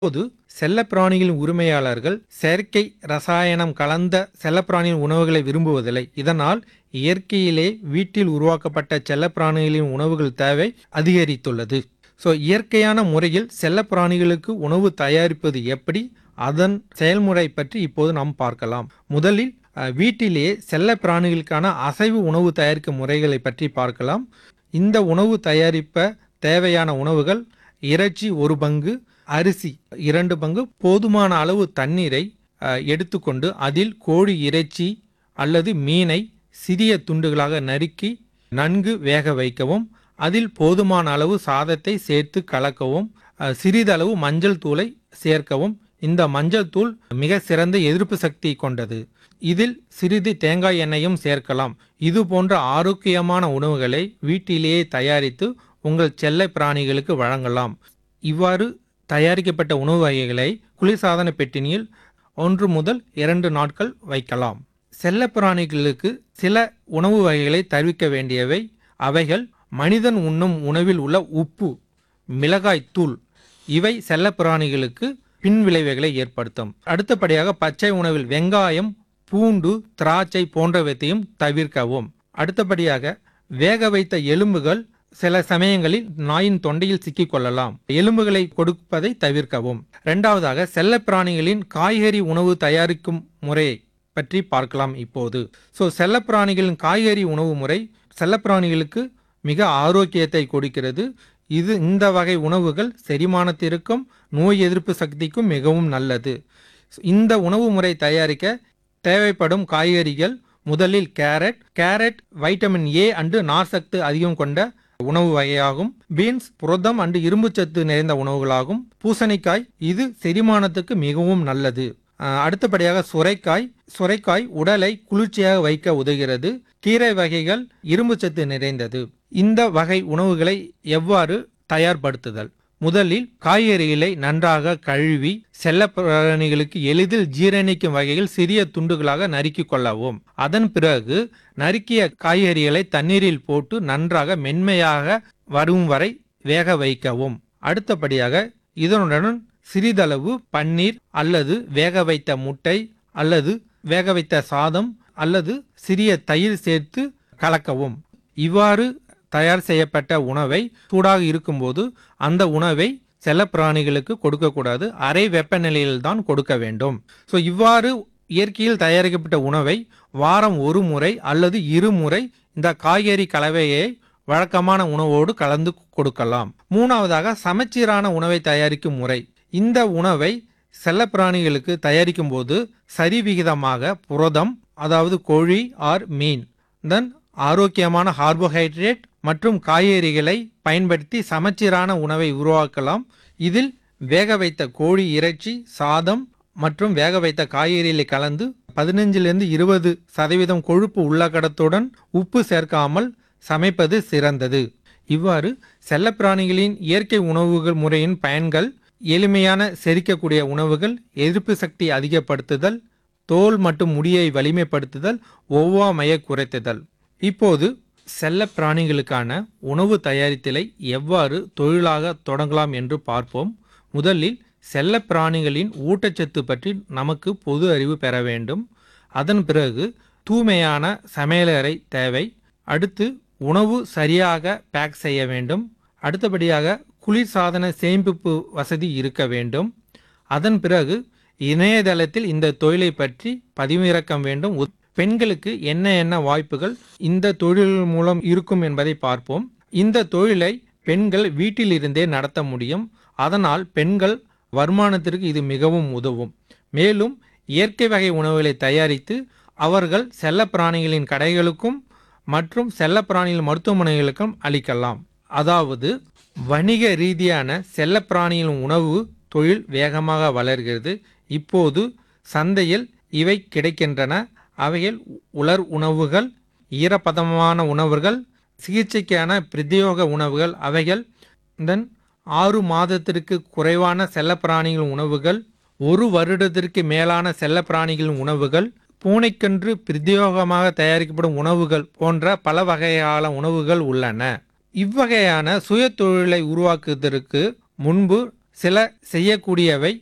இப்போது செல்லப்பிராணிகளின் உரிமையாளர்கள் செயற்கை ரசாயனம் கலந்த செல்லப்பிராணியின் உணவுகளை விரும்புவதில்லை இதனால் இயற்கையிலே வீட்டில் உருவாக்கப்பட்ட செல்லப்பிராணிகளின் உணவுகள் தேவை அதிகரித்துள்ளது ஸோ இயற்கையான முறையில் செல்லப்பிராணிகளுக்கு உணவு தயாரிப்பது எப்படி அதன் செயல்முறை பற்றி இப்போது நாம் பார்க்கலாம் முதலில் அஹ், வீட்டிலேயே செல்லப்பிராணிகளுக்கான அசைவு உணவு தயாரிக்கும் முறைகளை பற்றி பார்க்கலாம் இந்த உணவு தயாரிப்ப தேவையான உணவுகள் இறைச்சி ஒரு பங்கு அரிசி இரண்டு பங்கு போதுமான அளவு தண்ணீரை அஹ், எடுத்துக்கொண்டு அதில் கோழி இறைச்சி அல்லது மீனை சிறிய துண்டுகளாக நறுக்கி நன்கு வேக வைக்கவும் அதில் போதுமான அளவு சாதத்தை சேர்த்து கலக்கவும் அஹ், சிறிதளவு மஞ்சள் தூளை சேர்க்கவும் இந்த மஞ்சள் தூள் மிக சிறந்த எதிர்ப்பு சக்தி கொண்டது இதில் சிறிது தேங்காய் எண்ணெயும் சேர்க்கலாம் இது போன்ற ஆரோக்கியமான உணவுகளை வீட்டிலேயே தயாரித்து உங்கள் செல்ல பிராணிகளுக்கு வழங்கலாம் இவ்வாறு தயாரிக்கப்பட்ட உணவு வகைகளை குளிர்சாதன பெட்டினியில் ஒன்று முதல் இரண்டு நாட்கள் வைக்கலாம் செல்ல பிராணிகளுக்கு சில உணவு வகைகளை தருவிக்க வேண்டியவை அவைகள் மனிதன் உண்ணும் உணவில் உள்ள உப்பு மிளகாய் தூள் இவை செல்ல பிராணிகளுக்கு பின்விளைவுகளை ஏற்படுத்தும் அடுத்தபடியாக பச்சை உணவில் வெங்காயம் பூண்டு திராட்சை போன்றவற்றையும் தவிர்க்கவும் அடுத்தபடியாக வேக வைத்த எலும்புகள் சில சமயங்களில் நாயின் தொண்டையில் சிக்கிக் கொள்ளலாம் எலும்புகளை கொடுப்பதை தவிர்க்கவும் இரண்டாவதாக செல்லப்பிராணிகளின் காய்கறி உணவு தயாரிக்கும் முறையை பற்றி பார்க்கலாம் இப்போது ஸோ செல்லப்பிராணிகளின் காய்கறி உணவு முறை செல்லப்பிராணிகளுக்கு மிக ஆரோக்கியத்தை கொடுக்கிறது இது இந்த வகை உணவுகள் செரிமானத்திற்கும் நோய் எதிர்ப்பு சக்திக்கும் மிகவும் நல்லது இந்த உணவு முறை தயாரிக்க தேவைப்படும் காய்கறிகள் முதலில் carrot carrot vitamin A and நார்சத்து அதிகம் கொண்ட உணவு வகையாகும் பீன்ஸ் புரதம் அண்டு இரும்புச்சத்து நிறைந்த உணவுகளாகும் பூசணிக்காய் இது செரிமானத்துக்கு மிகவும் நல்லது அஹ், அடுத்தபடியாக சுரைக்காய் சுரைக்காய் உடலை குளிர்ச்சியாக வைக்க உதவுகிறது கீரை வகைகள் இரும்புச்சத்து நிறைந்தது இந்த வகை உணவுகளை எவ்வாறு தயார்படுத்துதல் முதலில் காய்கறிகளை நன்றாக கழுவி செல்லப்பிராணிகளுக்கு எளிதில் ஜீரணிக்கும் வகையில் சிறிய துண்டுகளாக நறுக்கிக் கொள்ளவும் அதன் பிறகு நறுக்கிய காய்கறிகளை தண்ணீரில் போட்டு நன்றாக மென்மையாக வரும் வரை வேக வைக்கவும் அடுத்தபடியாக இதனுடன் சிறிதளவு பன்னீர் அல்லது வேக வைத்த முட்டை அல்லது வேக வைத்த சாதம் அல்லது சிறிய தயிர் சேர்த்து கலக்கவும் இவ்வாறு தயார் செய்யப்பட்ட உணவை சூடாக இருக்கும்போது அந்த உணவை செல்லப்பிராணிகளுக்கு கொடுக்கக்கூடாது அரை வெப்பநிலையில் தான் கொடுக்க வேண்டும் ஸோ இவ்வாறு இயற்கையில் தயாரிக்கப்பட்ட உணவை வாரம் ஒரு முறை அல்லது இருமுறை இந்த காய்கறி கலவையை வழக்கமான உணவோடு கலந்து கொடுக்கலாம் மூணாவதாக சமச்சீரான உணவை தயாரிக்கும் முறை இந்த உணவை செல்லப்பிராணிகளுக்கு தயாரிக்கும் போது சரிவிகிதமாக புரதம் அதாவது கோழி ஆர் மீன் தென் ஆரோக்கியமான கார்போஹைட்ரேட் மற்றும் காய்கறிகளை பயன்படுத்தி சமச்சீரான உணவை உருவாக்கலாம் இதில் வேக வைத்த கோழி இறைச்சி சாதம் மற்றும் வேக வைத்த காய்கறிகளை கலந்து பதினஞ்சிலிருந்து இருபது சதவீதம் கொழுப்பு உள்ளகடத்துடன் உப்பு சேர்க்காமல் சமைப்பது சிறந்தது இவ்வாறு செல்லப்பிராணிகளின் இயற்கை உணவுகள் முறையின் பயன்கள் எளிமையான செரிக்கக்கூடிய உணவுகள் எதிர்ப்பு சக்தி அதிகப்படுத்துதல் தோல் மற்றும் முடியை வலிமைப்படுத்துதல் ஒவ்வாமையை குறைத்துதல் இப்போது செல்ல பிராணிகளுக்கான உணவு தயாரித்தலை எவ்வாறு தொழிலாக தொடங்கலாம் என்று பார்ப்போம் முதலில் செல்ல பிராணிகளின் ஊட்டச்சத்து பற்றி நமக்கு பொது அறிவு பெற வேண்டும் அதன் பிறகு தூய்மையான சமையலறை தேவை அடுத்து உணவு சரியாக பேக் செய்ய வேண்டும் அடுத்தபடியாக குளிர்சாதன சேமிப்பு வசதி இருக்க வேண்டும் அதன் பிறகு இணையதளத்தில் இந்த தொழிலை பற்றி பதிவிறக்கம் வேண்டும் உத்- பெண்களுக்கு என்ன என்ன வாய்ப்புகள் இந்த தொழில் மூலம் இருக்கும் என்பதை பார்ப்போம் இந்த தொழிலை பெண்கள் வீட்டிலிருந்தே நடத்த முடியும் அதனால் பெண்கள் வருமானத்திற்கு இது மிகவும் உதவும் மேலும் இயற்கை வகை உணவுகளை தயாரித்து அவர்கள் செல்லப்பிராணிகளின் கடைகளுக்கும் மற்றும் செல்லப்பிராணிகள் மருத்துவமனைகளுக்கும் அளிக்கலாம் அதாவது வணிக ரீதியான செல்லப்பிராணிகளின் உணவு தொழில் வேகமாக வளர்கிறது இப்போது சந்தையில் இவை கிடைக்கின்றன அவைகள் உலர் உணவுகள் ஈரப்பதமான உணவுகள் சிகிச்சைக்கான பிரத்யோக உணவுகள் அவைகள் தென் ஆறு மாதத்திற்கு குறைவான செல்லப்பிராணிகள் உணவுகள் ஒரு வருடத்திற்கு மேலான செல்லப்பிராணிகளின் உணவுகள் பூனைக்கன்று பிரத்யோகமாக தயாரிக்கப்படும் உணவுகள் போன்ற பல வகையான உணவுகள் உள்ளன இவ்வகையான சுய தொழிலை உருவாக்குவதற்கு முன்பு சில செய்யக்கூடியவை